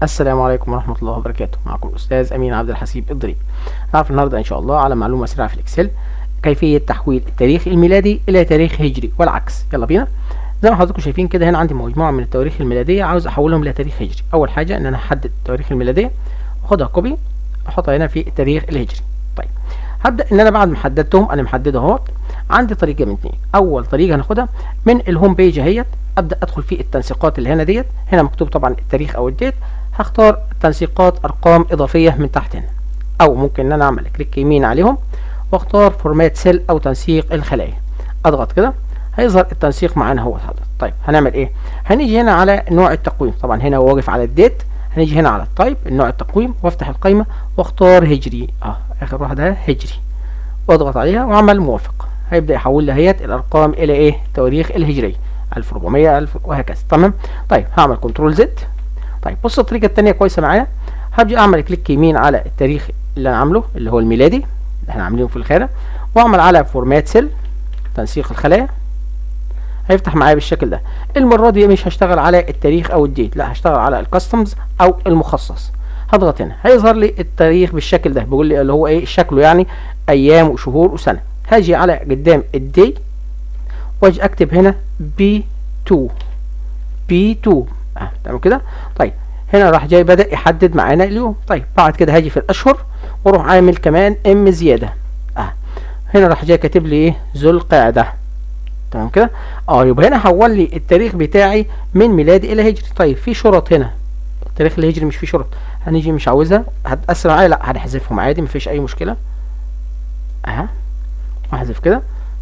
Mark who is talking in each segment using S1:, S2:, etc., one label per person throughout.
S1: السلام عليكم ورحمة الله وبركاته معكم الأستاذ أمين عبد الحسيب الضريب نعرف النهاردة إن شاء الله على معلومة سريعة في الإكسل كيفية تحويل التاريخ الميلادي إلى تاريخ هجري والعكس يلا بينا زي ما حضراتكم شايفين كده هنا عندي مجموعة من التواريخ الميلادية عاوز أحولهم إلى تاريخ هجري أول حاجة إن أنا أحدد التواريخ الميلادية وأخدها كوبي أحطها هنا في التاريخ الهجري طيب هبدأ إن أنا بعد ما حددتهم أنا محدده اهوت عندي طريقة من اتنين أول طريقة هناخدها من الهوم بيج اهيت أبدأ أدخل في التنسيقات اللي هنا ديت هنا مكتوب طبعا التاريخ أو الديت هختار تنسيقات ارقام اضافيه من تحت هنا او ممكن ان انا اعمل كليك يمين عليهم واختار فورمات سيل او تنسيق الخلايا اضغط كده هيظهر التنسيق معانا هو حضرتك طيب هنعمل ايه هنيجي هنا على نوع التقويم طبعا هنا هو واقف على الديت هنيجي هنا على التايب النوع التقويم وافتح القائمه واختار هجري اه اخر واحده هجري واضغط عليها واعمل موافق هيبدا يحول لي هيت الارقام الى ايه التواريخ الهجريه 1400 1000 وهكذا تمام طيب هعمل كنترول زد طيب بص الطريقه الثانيه كويسه معايا هبدا اعمل كليك يمين على التاريخ اللي انا عامله اللي هو الميلادي اللي احنا عاملينه في الخانه واعمل على فورمات سيل تنسيق الخلايا هيفتح معايا بالشكل ده المره دي مش هشتغل على التاريخ او الديت لا هشتغل على الكاستمز او المخصص هضغط هنا هيظهر لي التاريخ بالشكل ده بيقول لي اللي هو ايه شكله يعني ايام وشهور وسنه هاجي على قدام الدي واجي اكتب هنا بي 2 بي 2 اه تمام كده طيب هنا راح جاي بدا يحدد معانا اليوم طيب بعد كده هاجي في الاشهر واروح عامل كمان ام زياده اه هنا راح جاي كاتب لي ايه ذو القعده تمام كده اه يبقى هنا حول لي التاريخ بتاعي من ميلادي الى هجري طيب في شرط هنا التاريخ الهجري مش فيه شرط هنيجي مش عاوزها هتاثر معايا لا هنحذفهم عادي مفيش اي مشكله اها احذف كده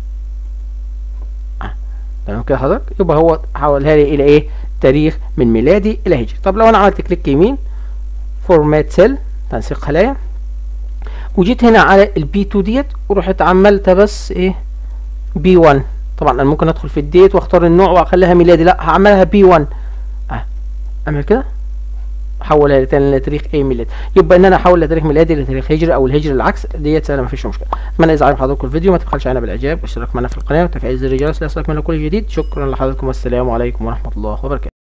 S1: اه تمام كده حضرتك يبقى هو حولها لي الى ايه تاريخ من ميلادي الى هجري طب لو انا عملت كليك يمين فورمات سيل تنسيق خلايا وجيت هنا على البي 2 ديت ورحت عملت بس ايه بي 1 طبعا انا ممكن ادخل في الديت واختار النوع واخليها ميلادي لا هعملها بي 1 اه اعمل كده احولها تاني لتاريخ ايه ميلاد يبقى ان انا احول لتاريخ ميلادي لتاريخ هجري او الهجري العكس ديت سهله مفيش مشكله اتمنى اذا عجب حضراتكم الفيديو ما تبخلش علينا بالاعجاب واشتراك معنا في القناه وتفعيل زر الجرس ليصلك من كل جديد شكرا لحضراتكم والسلام عليكم ورحمه الله وبركاته